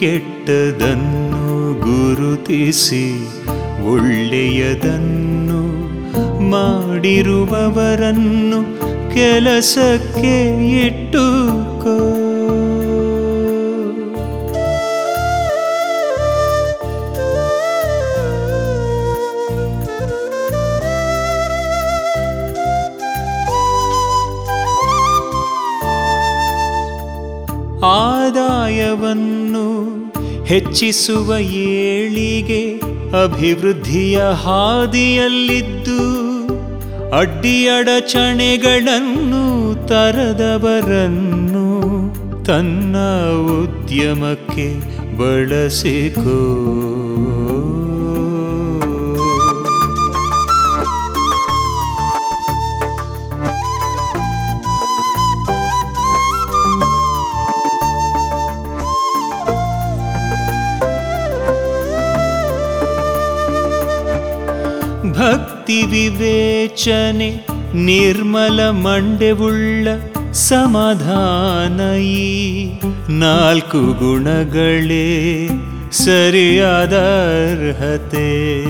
ಕೆಟ್ಟದನ್ನು ಗುರುತಿಸಿ ಒಳ್ಳೆಯದನ್ನು ಮಾಡಿರುವವರನ್ನು ಕೆಲಸಕ್ಕೆ ಇಟ್ಟುಕೋ ಆದಾಯವನ್ನು ಹೆಚ್ಚಿಸುವ ಏಳಿಗೆ ಅಭಿವೃದ್ಧಿಯ ಹಾದಿಯಲ್ಲಿದ್ದು ಅಡ್ಡಿಯಡಚಣೆಗಳನ್ನು ತರದವರನ್ನು ತನ್ನ ಉದ್ಯಮಕ್ಕೆ ಬಳಸಿಕೋ ಭಕ್ತಿ ವಿವೇಚನೆ ನಿರ್ಮಲ ಮಂಡೆವುಳ್ಳ ಸಮಾಧಾನ ಈ ನಾಲ್ಕು ಗುಣಗಳೇ ಸರಿಯಾದ ಅರ್ಹತೆ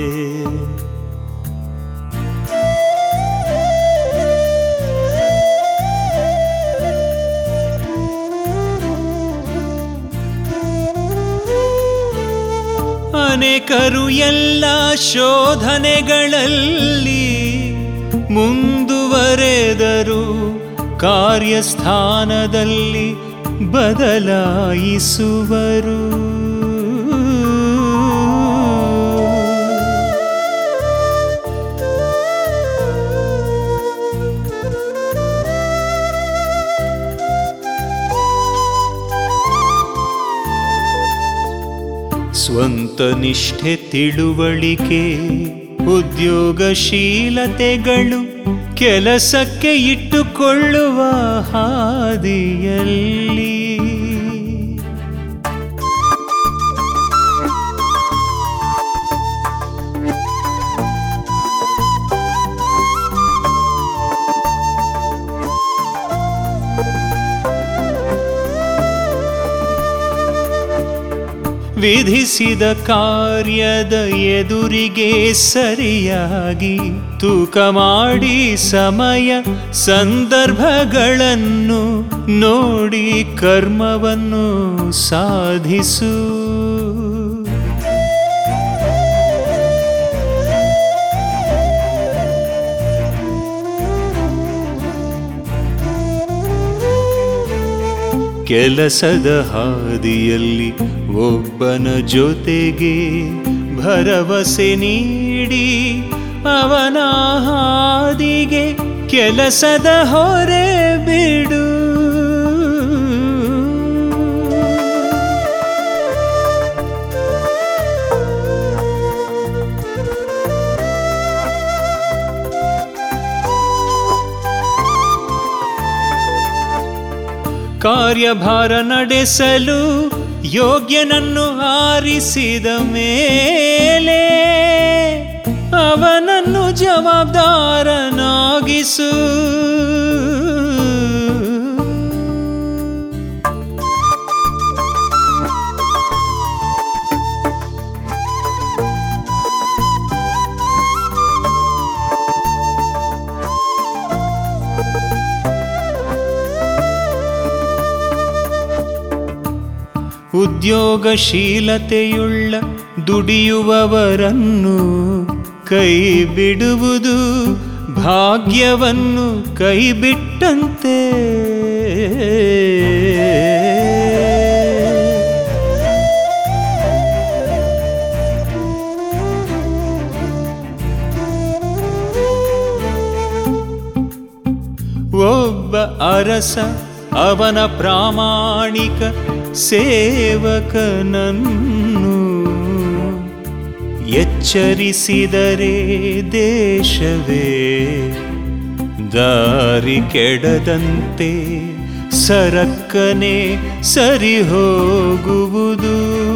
ಅನೇಕರು ಎಲ್ಲ ಶೋಧನೆಗಳಲ್ಲಿ ಮುಂದುವರೆದರು ಕಾರ್ಯಸ್ಥಾನದಲ್ಲಿ ಬದಲಾಯಿಸುವರು ಸ್ವಂತ ನಿಷ್ಠೆ ತಿಳುವಳಿಕೆ ಉದ್ಯೋಗಶೀಲತೆಗಳು ಕೆಲಸಕ್ಕೆ ಇಟ್ಟುಕೊಳ್ಳುವ ಹಾದಿಯಲ್ಲಿ ವಿಧಿಸಿದ ಕಾರ್ಯದ ಎದುರಿಗೆ ಸರಿಯಾಗಿ ತೂಕ ಮಾಡಿ ಸಮಯ ಸಂದರ್ಭಗಳನ್ನು ನೋಡಿ ಕರ್ಮವನ್ನು ಸಾಧಿಸು ಕೆಲಸದ ಹಾದಿಯಲ್ಲಿ ಒಬ್ಬನ ಜೊತೆಗೆ ಭರವಸೆ ನೀಡಿ ಅವನ ಹಾದಿಗೆ ಕೆಲಸದ ಹೊರೆ ಬಿಡು ಕಾರ್ಯಭಾರ ನಡೆಸಲು ಯೋಗ್ಯನನ್ನು ಆರಿಸಿದ ಮೇಲೆ ಅವನನ್ನು ಜವಾಬ್ದಾರನಾಗಿಸು ಉದ್ಯೋಗಶೀಲತೆಯುಳ್ಳ ದುಡಿಯುವವರನ್ನು ಕೈ ಬಿಡುವುದು ಭಾಗ್ಯವನ್ನು ಕೈ ಬಿಟ್ಟಂತೆ ಒಬ್ಬ ಅರಸ ಅವನ ಪ್ರಾಮಾಣಿಕ ಸೇವಕನನ್ನು ಎಚ್ಚರಿಸಿದರೆ ದೇಶವೇ ದಾರಿ ಕೆಡದಂತೆ ಸರಕ್ಕನೆ ಸರಿ ಹೋಗುವುದು